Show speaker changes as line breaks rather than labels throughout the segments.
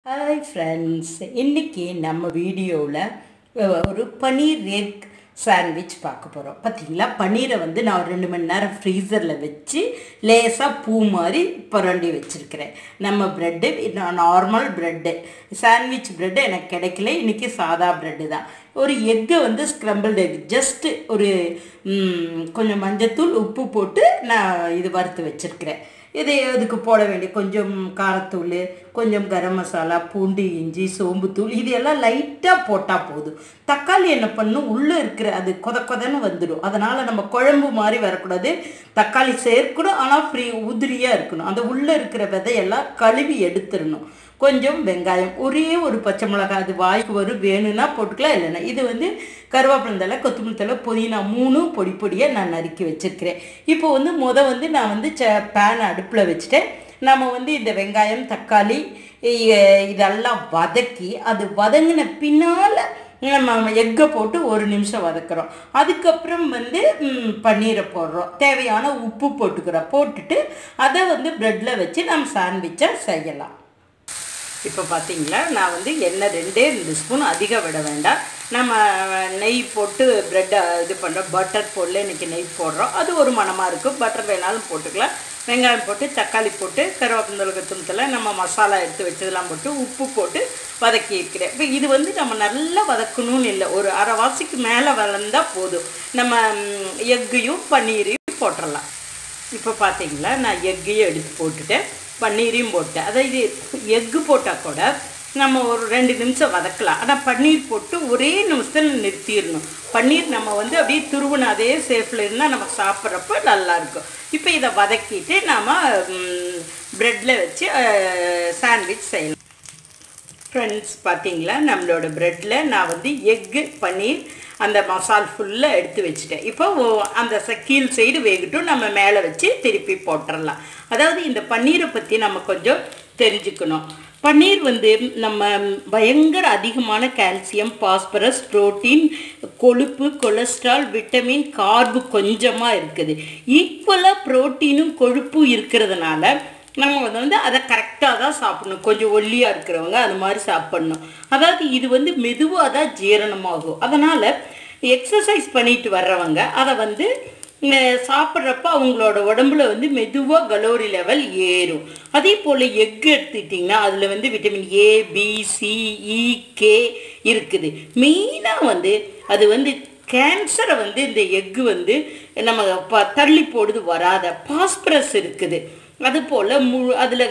hi friends இன்றைக்கி நம்ம வீடியோவில் ஒரு பன்னீர் எக் சாண்ட்விச் பார்க்க போகிறோம் பார்த்தீங்களா பன்னீரை வந்து நான் ரெண்டு மணி நேரம் ஃப்ரீசரில் வச்சு லேசாக பூ மாதிரி புரண்டி வச்சுருக்கிறேன் நம்ம bread normal bread sandwich bread எனக்கு கிடைக்கல இன்றைக்கி சாதா ப்ரெட்டு தான் ஒரு எக்கை வந்து ஸ்க்ரம்பிள்டு எக் ஜஸ்ட்டு ஒரு ம், கொஞ்சம் மஞ்சத்தூள் உப்பு போட்டு நான் இது வறுத்து வச்சுருக்கிறேன் இதை அதுக்கு போட வேண்டிய கொஞ்சம் காரத்தூள் கொஞ்சம் கரம் மசாலா பூண்டு இஞ்சி சோம்புத்தூள் இது எல்லாம் லைட்டாக போட்டால் போதும் தக்காளி என்ன பண்ணும் உள்ளே இருக்கிற அது கொத கொதன்னு வந்துடும் அதனால் நம்ம குழம்பு மாதிரி வரக்கூடாது தக்காளி சேர்க்கணும் ஆனால் ஃப்ரீ உதிரியாக இருக்கணும் அந்த உள்ளே இருக்கிற விதையெல்லாம் கழுவி எடுத்துடணும் கொஞ்சம் வெங்காயம் ஒரே ஒரு பச்சை மிளகாய் அது வாய்க்கு வரும் வேணும்னா போட்டுக்கலாம் இல்லைன்னா இது வந்து கருவேப்பிலை தலை கொத்தமல்லி தலை புதினா மூணும் பொடி பொடியாக நான் நறுக்கி வச்சுருக்கிறேன் இப்போ வந்து முத வந்து நான் வந்து ச பேன் அடுப்பில் வச்சுட்டேன் நம்ம வந்து இந்த வெங்காயம் தக்காளி இ- இதெல்லாம் வதக்கி அது வதங்கின பின்னால் நம்ம எக்கை போட்டு ஒரு நிமிஷம் வதக்குறோம் அதுக்கப்புறம் வந்து ம், பன்னீரை போடுறோம் தேவையான உப்பு போட்டுக்கிறோம் போட்டுட்டு அதை வந்து ப்ரெட்டில் வச்சு நம்ம சாண்ட்விச்சாக செய்யலாம் இப்போ பார்த்தீங்களா நான் வந்து எண்ணெய் ரெண்டே ரெண்டு ஸ்பூன் அதிகம் விட வேண்டாம் நம்ம நெய் போட்டு ப்ரெட்டை இது பண்ணுறோம் பட்டர் போடல இன்றைக்கி நெய் போடுறோம் அது ஒரு மணமாக இருக்கும் பட்டர் வேணாலும் போட்டுக்கலாம் வெங்காயம் போட்டு தக்காளி போட்டு கருவேப்பிந்தலுக்கு துணத்தில் நம்ம மசாலா எடுத்து வச்சதெல்லாம் போட்டு உப்பு போட்டு வதக்கி இருக்கிறேன் இப்போ இது வந்து நம்ம நல்லா வதக்கணும்னு இல்லை ஒரு அரை வாசிக்கு மேலே வளர்ந்தால் போதும் நம்ம ம், எக்கையும் பன்னீரையும் போட்டுடலாம் இப்போ பார்த்தீங்களா நான் எக்கையும் எடுத்து போட்டுட்டேன் பன்னீரையும் போட்டேன் அதாவது எக்கு போட்டால் கூட நம்ம ஒரு ரெண்டு நிமிஷம் வதக்கலாம் ஆனால் பன்னீர் போட்டு ஒரே நிமிஷத்தில் நிறுத்திடணும் பன்னீர் நம்ம வந்து அப்படியே துருவின அதே சேஃபில் இருந்தால் நம்ம சாப்பிட்றப்ப நல்லாயிருக்கும் இப்போ இதை வதக்கிட்டு நாம் ப்ரெட்டில் வச்சு சாண்ட்விச் செய்யலாம் ஃப்ரெண்ட்ஸ் பார்த்தீங்களா நம்மளோட ப்ரெட்டில் நான் வந்து எக்கு பன்னீர் அந்த மசால் ஃபுல்லாக எடுத்து வச்சுட்டேன் இப்போ ஓ- அந்த ச- கீழ் சைடு வேகட்டும் நம்ம மேலே வச்சு திருப்பி போட்டுடலாம் அதாவது இந்த பன்னீரை பற்றி நம்ம கொஞ்சம் தெரிஞ்சுக்கணும் பன்னீர் வந்து நம்ம பயங்கர அதிகமான கால்சியம் பாஸ்பரஸ் புரோட்டீன் கொழுப்பு கொலஸ்ட்ரால் விட்டமின் கார்பு கொஞ்சமாக இருக்குது ஈக்குவலாக புரோட்டீனும் கொழுப்பும் இருக்கிறதுனால நம்ம வந்து அதை கரெக்டாக தான் சாப்பிடணும் கொஞ்சம் ஒல்லியாக இருக்கிறவங்க அது மாதிரி சாப்பிடணும் அதாவது இது வந்து மெதுவாக தான் ஜீரணமாகும் அதனால் எக்ஸசைஸ் பண்ணிட்டு வர்றவங்க அதை வந்து அஹ், சாப்பிட்றப்ப அவங்களோட உடம்புல வந்து மெதுவாக கலோரி லெவல் ஏறும் அதே போல் எக் எடுத்துக்கிட்டிங்கன்னா அதில் வந்து vitamin A B C E K இருக்குது மெயினாக வந்து அது வந்து கேன்சரை வந்து இந்த எக்கு வந்து நம்ம ப தள்ளி போடுது வராத பாஸ்பரஸ் இருக்குது அதுபோல் மு அதில்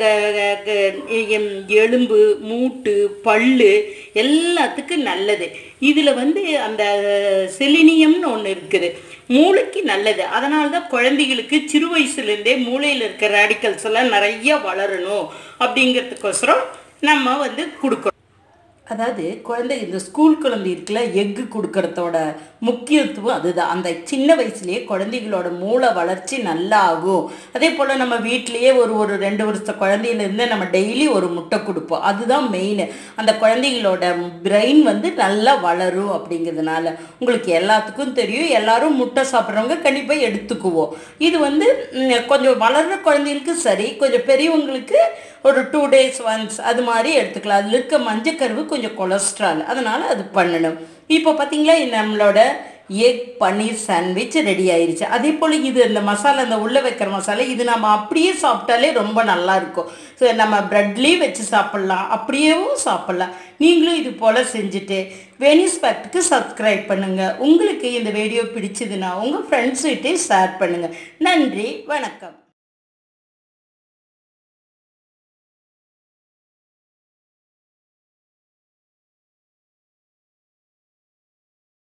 எலும்பு மூட்டு பல்லு எல்லாத்துக்கும் நல்லது இதில் வந்து அந்த செலினியம்னு ஒன்று இருக்குது மூளைக்கு நல்லது அதனால தான் குழந்தைகளுக்கு சிறு வயசுலேருந்தே மூளையில் இருக்கிற ரேடிக்கல்ஸ் எல்லாம் நிறைய வளரணும் அப்படிங்கிறதுக்கோசரம் நம்ம வந்து கொடுக்குறோம் அதாவது குழந்தை இந்த ஸ்கூல் குழந்தை இருக்குல்ல எக்கு கொடுக்கறதோட முக்கியத்துவம் அதுதான் அந்த சின்ன வயசுலேயே குழந்தைகளோட மூளை வளர்ச்சி நல்லா ஆகும் அதே போல் நம்ம வீட்டிலேயே ஒரு ஒரு ரெண்டு வருஷ குழந்தையிலேருந்து நம்ம டெய்லி ஒரு முட்டை கொடுப்போம் அதுதான் மெயின் அந்த குழந்தைகளோட பிரெயின் வந்து நல்லா வளரும் அப்படிங்கிறதுனால உங்களுக்கு எல்லாத்துக்கும் தெரியும் எல்லாரும் முட்டை சாப்பிட்றவங்க கண்டிப்பாக எடுத்துக்குவோம் இது வந்து ம், கொஞ்சம் வளர்ற குழந்தைகளுக்கு சரி கொஞ்சம் பெரியவங்களுக்கு ஒரு டூ டேஸ் ஒன்ஸ் அது மாதிரி எடுத்துக்கலாம் அதில் இருக்க மஞ்சக்கருவு கொஞ்சம் கொலஸ்ட்ரால் அதனால் அது பண்ணணும் இப்போ பார்த்தீங்களா இது நம்மளோட எக் பன்னீர் சாண்ட்விச் ரெடி ஆயிருச்சு அதே போல் இது இந்த மசாலா இந்த உள்ளே வைக்கிற மசாலா இது நம்ம அப்படியே சாப்பிட்டாலே ரொம்ப நல்லா இருக்கும் ஸோ நம்ம ப்ரெட்லேயும் வச்சு சாப்பிட்லாம் அப்படியேவும் சாப்பிட்லாம் நீங்களும் இது போல் செஞ்சுட்டு வெனிஸ் ஃபேக்ட்டுக்கு சப்ஸ்கிரைப் பண்ணுங்கள் உங்களுக்கு இந்த வீடியோ பிடிச்சதுன்னா உங்கள் ஃப்ரெண்ட்ஸ்கிட்டே ஷேர் பண்ணுங்கள் நன்றி வணக்கம்